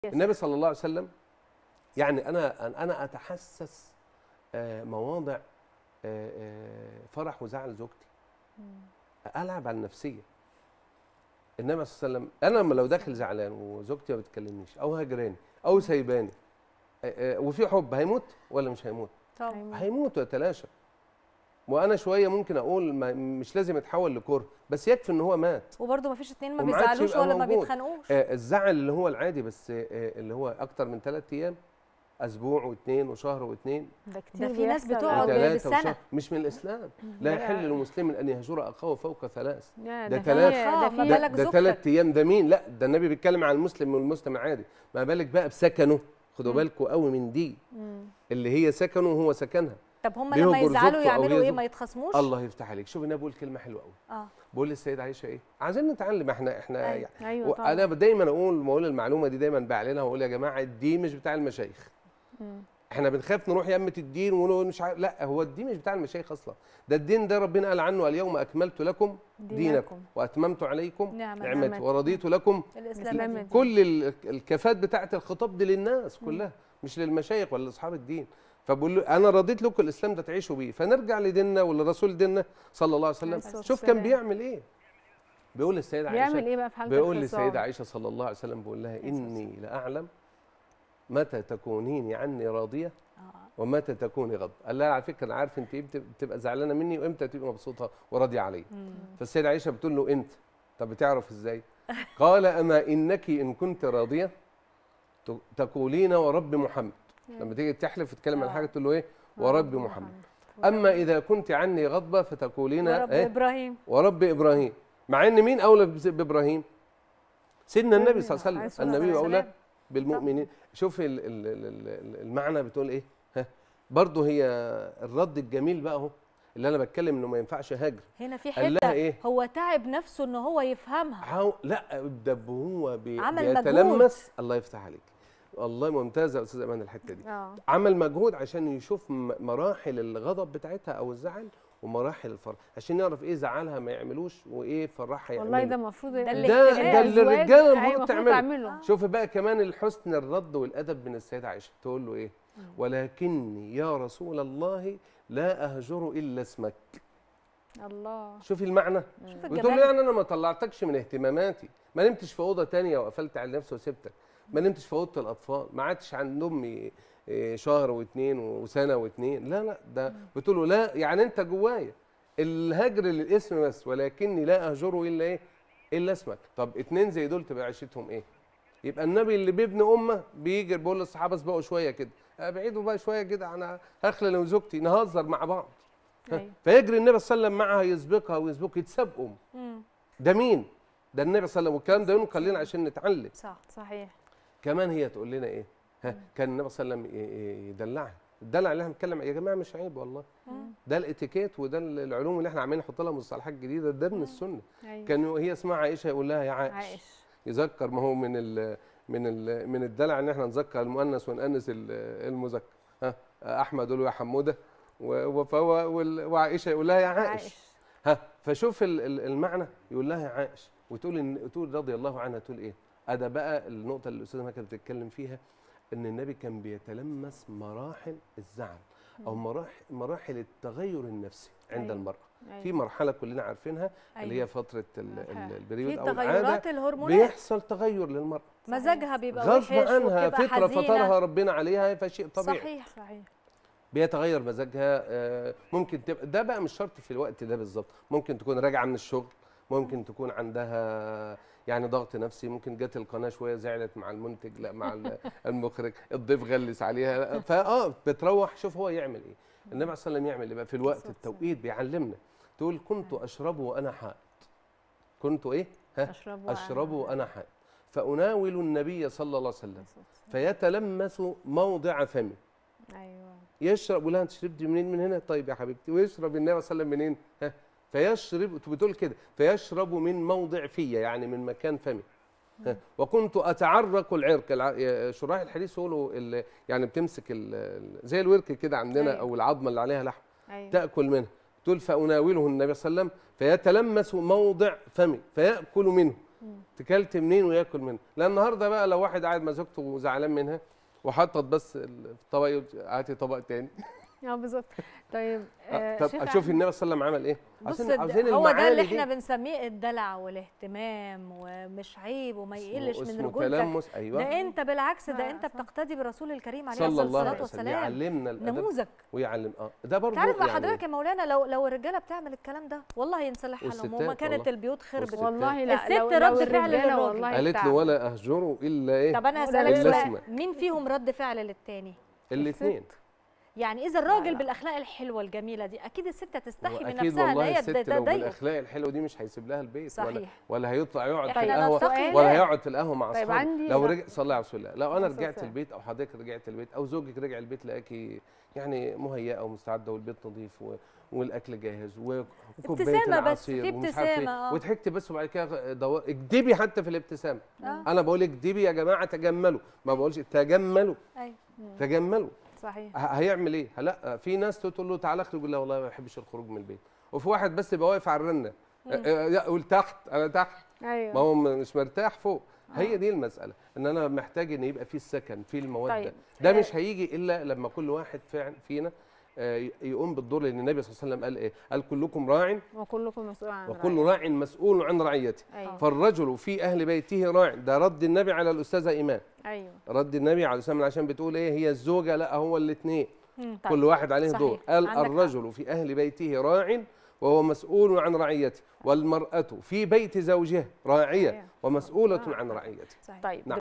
النبي صلى الله عليه وسلم يعني انا انا اتحسس آه، مواضع آه، آه، فرح وزعل زوجتي العب على النفسيه النبي صلى الله عليه وسلم انا لما لو داخل زعلان وزوجتي ما بتكلمنيش او هجراني او سايباني آه، آه، وفي حب هيموت ولا مش هيموت طبعا هيموت ويتلاشى وانا شويه ممكن اقول ما مش لازم يتحول لكره بس يكفي ان هو مات وبرضه ما فيش اتنين ما وما عادش بيزعلوش يبقى ولا ما موجود. بيتخانقوش آه، الزعل اللي هو العادي بس آه، اللي هو اكتر من ثلاث ايام اسبوع واثنين وشهر واثنين ده كتير ده في ناس بيحصل. بتقعد آه. ب- وثلاثة بالسنة. وشهر مش من الاسلام لا لا. يحل لمسلم ان يهجر اخاه فوق ثلاث يا ده في- تلاتة. ده ما في بالك ده, ده زوجتك. ثلاث ايام ده مين لا ده النبي بيتكلم عن المسلم والمسلم العادي ما بالك بقى بسكنه خدوا بالكم قوي من دي مم. اللي هي سكنه وهو سكنها طب هم بيهجر لما يزعلوا زوجته أو يعملوا هي ايه زوج- ما يتخاصموش الله يفتح عليك شوف النبي بيقول كلمه حلوه قوي اه بقول للسيده عائشه ايه عايزين نتعلم احنا احنا أيوة. يعني ايوه طبعا انا دايما اقول ما اقول المعلومه دي دايما بعلنها واقول يا جماعه الدين مش بتاع المشايخ مم. احنا بنخاف نروح يمة الدين ونقول مش عارف لا هو الدين مش بتاع المشايخ اصلا ده الدين ده ربنا قال عنه اليوم اكملت لكم دينكم واتممت عليكم نعم نعمتي نعمتي. ورضيت لكم الاسلام الإسلام دين. كل ال- الكفات بتاعه الخطاب دي للناس كلها مش للمشايخ ولا لاصحاب الدين فبقول له انا رضيت لكم الاسلام ده تعيشوا بيه فنرجع لديننا ولرسول ديننا صلى الله عليه وسلم عليه الصلاة شوف كان والسلام. بيعمل ايه بيقول للسيده بيعمل عائشه ايه بقى في حاله بيقول الخصام؟ للسيده عائشه صلى الله عليه وسلم بيقول لها عليه الصلاة اني لاعلم متى تكونين عني راضيه آه. ومتى تكوني غضب قال لها على فكره انا عارف انت امتى بتبقى زعلانه مني وامتى تبقى مبسوطه وراضيه عليا مم. فالسيده عائشه بتقول له انت طب بتعرف ازاي قال اما انك ان كنت راضيه ت- تقولين ورب محمد لما تيجي تحلف تتكلم عن آه. حاجه تقول له ايه ورب محمد اما اذا كنت عني غضبه فتقولين ورب ايه ابراهيم ورب ابراهيم مع ان مين اولى بز- بابراهيم سيدنا النبي صلى الله عليه عليه وسلم الصلاة النبي والسلام. اولى بالمؤمنين شوف ال- ال- ال- ال- المعنى بتقول ايه ها برضه هي الرد الجميل بقى اهو اللي انا بتكلم انه ما ينفعش هاجر هنا في قال لها حته ايه هو تعب نفسه ان هو يفهمها حاو... لا ده هو بي... عمل بيتلمس الله يفتح عليك والله ممتازه يا استاذ امان الحته دي اه عمل مجهود عشان يشوف م- مراحل الغضب بتاعتها او الزعل ومراحل الفرح عشان يعرف ايه زعلها ما يعملوش وايه فرحها يعمله والله ده المفروض ده اللي ده اهتمام. ده اللي الأزواج الرجاله أيوة المفروض تعمله تعمله شوف بقى كمان الحسن الرد والادب من السيده عائشه تقول له ايه ولكني يا رسول الله لا اهجر الا اسمك الله شوفي المعنى شوف بتقول الجمال لي يعني انا ما طلعتكش من اهتماماتي ما نمتش في اوضه تانية وقفلت على نفسي وسبتك ما نمتش في اوضه الاطفال ما عادش عند امي إيه، شهر واثنين وسنه واثنين لا لا ده بتقول له لا يعني انت جوايا الهجر للاسم بس ولكني لا اهجره الا ايه الا اسمك طب اتنين زي دول تبقى عيشتهم ايه يبقى النبي اللي بيبني امه بيجي بيقول للصحابه اسبقوا شويه كده ابعدوا بقى شويه كده انا هخلى انا وزوجتي نهزر مع بعض أيوة. فيجري النبي صلى الله عليه وسلم معها يسبقها ويسبقوا يتسابقوا مم. ده مين؟ ده النبي صلى الله عليه وسلم والكلام ده ينقل لنا عشان نتعلم صح صحيح كمان هي تقول لنا ايه؟ ها كان النبي صلى الله عليه وسلم ي- ي- يدلعها الدلع اللي احنا بنتكلم يا جماعه مش عيب والله مم. ده الاتيكيت وده العلوم اللي احنا عمالين نحط لها مصطلحات جديده ده من السنه ايوه كان هي اسمها عائشه يقول لها يا عائش, عايش يذكر ما هو من ال من ال من الدلع ان احنا نذكر المؤنث ونأنث ال- المذكر ها احمد يقول له يا حموده و- وفهو وال- وعائشه يقول لها يا عائش عايش ها فشوف ال- ال- المعنى يقول لها يا عائش وتقول إن تقول رضي الله عنها تقول ايه؟ أدا بقى النقطة اللي الأستاذة ما كانت بتتكلم فيها إن النبي كان بيتلمس مراحل الزعل أو مراحل مراحل التغير النفسي عند أيوة. المرأة أيوة. في مرحلة كلنا عارفينها اللي هي أيوة. فترة ال- مرحلة. ال- في البريود أو تغيرات العادة الهرمونات بيحصل تغير للمرأة مزاجها بيبقى غصب وحش عنها وبتبقى فطرة حزينة. فطرها ربنا عليها فشيء طبيعي صحيح صحيح بيتغير مزاجها آه، ممكن تبقى ده بقى مش شرط في الوقت ده بالظبط ممكن تكون راجعه من الشغل ممكن تكون عندها يعني ضغط نفسي ممكن جت القناه شويه زعلت مع المنتج لا مع ال- المخرج الضيف غلس عليها فاه بتروح شوف هو يعمل ايه النبي عليه الصلاه والسلام يعمل ايه بقى في الوقت الصلاة التوقيت بيعلمنا تقول كنت اشرب وانا حائض كنت ايه ها اشرب اشرب وانا حائض فاناول النبي صلى الله عليه وسلم فيتلمس موضع فمي ايوه يشرب ولا انت شربت منين من هنا طيب يا حبيبتي ويشرب النبي صلى الله عليه وسلم منين ها فيشرب بتقول كده فيشرب من موضع في يعني من مكان فمي ها وكنت اتعرق العرق الع- يا- شراح الحديث يقولوا ال- يعني بتمسك ال- ال- زي الورك كده عندنا أيوة. او العظمه اللي عليها لحم ايوه تاكل منها تقول فاناوله النبي صلى الله عليه وسلم فيتلمس موضع فمي فياكل منه تكلت منين وياكل منها لا النهارده بقى لو واحد قاعد مع زوجته وزعلان منها وحطت بس ال- في الطبق يقول هاتي طبق تاني اه بالظبط طيب آه، آه طب شيخ اشوف النبي صلى الله عليه وسلم عمل ايه بص عاوزين عاوزين هو ده اللي المعاني احنا دي. بنسميه الدلع والاهتمام ومش عيب وما يقلش اسمه- من اسمه رجولتك تلمس ايوه ده انت بالعكس آه، ده انت صح. بتقتدي برسول الكريم عليه صلى الله الصلاه عليه وسلم والسلام يعلمنا الادب نموذج ويعلم اه ده برضه تعرف بقى يعني حضرتك يا مولانا لو لو الرجاله بتعمل الكلام ده والله ينصلح حالهم والستات وما كانت والله. البيوت خربت والستات. والله لا الست لو رد لو فعل الرجالة للراجل. والله قالت له بتاعنا. ولا اهجره الا ايه طب انا ولا هسالك إلا سؤال اسمه. مين فيهم رد فعل للتاني الاثنين يعني اذا الراجل لا. بالاخلاق الحلوه الجميله دي اكيد الست تستحي من واكيد نفسها ان والله هي الست تضايق- لو تضايقه بالاخلاق الحلوه دي مش هيسيب لها البيت ولا صحيح ولا هيطلع يقعد في احنا القهوه نتقي سؤال. ولا الله. هيقعد في القهوه مع طيب اصحابه عندي لو رأي. رجع صلى على رسول الله لو انا عليه الصلاة رجعت والسلام. البيت او حضرتك رجعت البيت او زوجك رجع البيت لقاكي يعني مهيئه ومستعده والبيت نظيف و... والاكل جاهز و- وكوبايه ابتسامة بس، العصير في ومش عارف ابتسامة، ايه آه. وضحكت بس وبعد كده دو... اكدبي حتى في الابتسامه آه. انا بقول اكدبي يا جماعه تجملوا ما بقولش تجملوا أيوة. تجملوا صحيح ه- هيعمل ايه؟ لا في ناس تقول له تعالى اخرج يقول لا والله ما بحبش الخروج من البيت وفي واحد بس يبقى واقف على الرنه يقول تحت انا تحت ما ايوه هو م- مش مرتاح فوق هي دي المساله ان انا محتاج ان يبقى في السكن في الموده طيب. ده آه. مش هيجي الا لما كل واحد فعلا فينا آه، ي- يقوم بالدور لان النبي صلى الله عليه وسلم قال ايه؟ قال كلكم راع وكلكم مسؤول عن وكل رعيته. راع مسؤول عن رعيته ايوه فالرجل في اهل بيته راع ده رد النبي على الاستاذه ايمان ايوه رد النبي عليه السلام عشان بتقول ايه هي الزوجه لا هو الاثنين مم. طيب. كل واحد عليه صحيح. دور قال عندك حق. الرجل في أهل بيته راع وهو مسؤول عن رعيته والمرأة في بيت زوجها راعية أيوة. ومسؤولة آه. عن رعيته صحيح. طيب نعم.